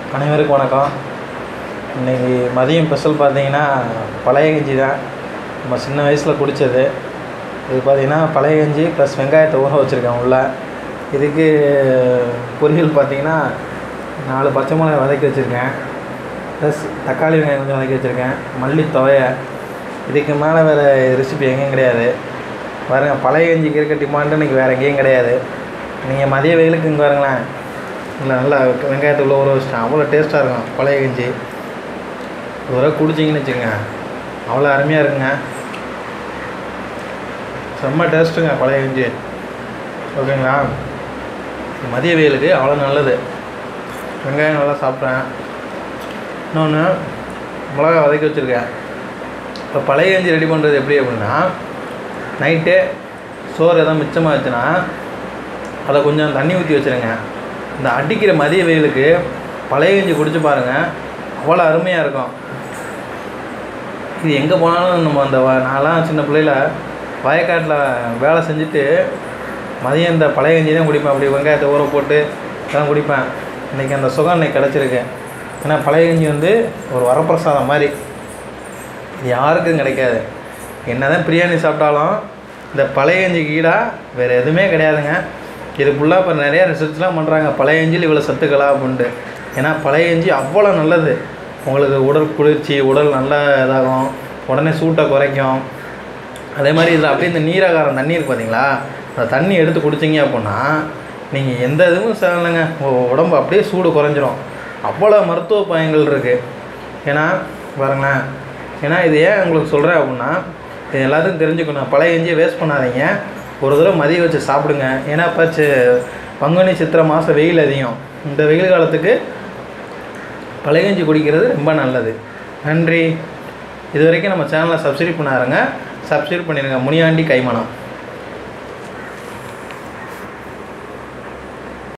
அனைவருக்கும் வணக்கம் இன்றைக்கி மதியம் ஸ்பெஷல் பார்த்தீங்கன்னா பழைய கஞ்சி தான் நம்ம சின்ன வயசில் குடித்தது இது பார்த்தீங்கன்னா பழைய கஞ்சி ப்ளஸ் வெங்காயத்தை ஊற வச்சுருக்கேன் உள்ள இதுக்கு பொரியல் பார்த்தீங்கன்னா நாலு பச்சை மிளகாய் வதக்கி வச்சுருக்கேன் ப்ளஸ் தக்காளி வெங்காயம் கொஞ்சம் வதக்கி வச்சுருக்கேன் மல்லி துவைய இதுக்கு மேலே வேறு ரெசிபி எங்கேயும் கிடையாது பாருங்க பழைய கஞ்சிக்கு இருக்க டிமாண்டு இன்றைக்கி வேறு எங்கேயும் கிடையாது நீங்கள் மதிய வெயிலுக்கு இங்கே பாருங்களேன் இல்லை நல்லா வெங்காயத்தை உள்ள ஊற வச்சிட்டேன் அவ்வளோ டேஸ்ட்டாக இருக்கும் பழைய கஞ்சி ஒரு தடவை குடிச்சிங்கன்னு வச்சுக்கோங்க அவ்வளோ அருமையாக இருக்குங்க செம்ம டேஸ்ட்டுங்க பழைய கஞ்சி ஓகேங்களா மதிய வெயிலுக்கு அவ்வளோ நல்லது வெங்காயம் நல்லா சாப்பிட்றேன் இன்னொன்று மிளகா வதக்கி வச்சுருக்கேன் இப்போ பழைய கஞ்சி ரெடி பண்ணுறது எப்படி அப்படின்னா நைட்டே சோறு எதாவது மிச்சமாக வச்சுன்னா அதை கொஞ்சம் தண்ணி ஊற்றி வச்சுருங்க இந்த அடிக்கிற மதிய வெயிலுக்கு பழைய கஞ்சி குடிச்சு பாருங்கள் அவ்வளோ அருமையாக இருக்கும் இது எங்கே போனாலும் நம்ம அந்த வ- நான்லாம் சின்ன பிள்ளையில வயக்காட்டில் வேலை செஞ்சுட்டு மதியம் இந்த பழைய கஞ்சி தான் குடிப்பேன் அப்படி வெங்காயத்தை ஊற போட்டு தான் குடிப்பேன் இன்றைக்கி அந்த சுகம் இன்னைக்கு கிடச்சிருக்கு ஏன்னா பழைய கஞ்சி வந்து ஒரு வரப்பிரசாதம் மாதிரி இது யாருக்கும் கிடைக்காது என்னதான் பிரியாணி சாப்பிட்டாலும் இந்த பழைய கஞ்சிக்கு ஈடாக வேறு எதுவுமே கிடையாதுங்க இது ஃபுல்லாக இப்போ நிறைய ரிசர்ச்லாம் பண்ணுறாங்க பழைய கஞ்சியில் இவ்வளோ சத்துக்களா அப்படின்ட்டு ஏன்னா பழைய கஞ்சி அவ்வளோ நல்லது உங்களுக்கு உடல் குளிர்ச்சி உடல் நல்லா இதாகும் உடனே சூட்டை குறைக்கும் அதே மாதிரி இதில் அப்படியே இந்த நீராகாரம் தண்ணி இருக்கு பார்த்தீங்களா அந்த தண்ணி எடுத்து குடிச்சிங்க அப்படின்னா நீங்கள் எந்த இதுவும் செய்யலைங்க உடம்பு அப்படியே சூடு குறைஞ்சிரும் அவ்வளோ மருத்துவ பயன்கள் இருக்குது ஏன்னா பாருங்களேன் ஏன்னா இது ஏன் உங்களுக்கு சொல்கிறேன் அப்படின்னா இது எல்லாத்துக்கும் தெரிஞ்சுக்கணும் பழைய கஞ்சியை வேஸ்ட் பண்ணாதீங்க ஒரு தடவை மதியம் வச்சு சாப்பிடுங்க ஏன்னா இப்போ சி- பங்குனி சித்திரை மாதம் வெயில் அதிகம் இந்த வெயில் காலத்துக்கு பழைய கஞ்சி குடிக்கிறது ரொம்ப நல்லது நன்றி இது வரைக்கும் நம்ம சேனலை சப்ஸ்கிரைப் பண்ணாருங்க சப்ஸ்கிரைப் பண்ணிடுங்க முனியாண்டி கைமணம்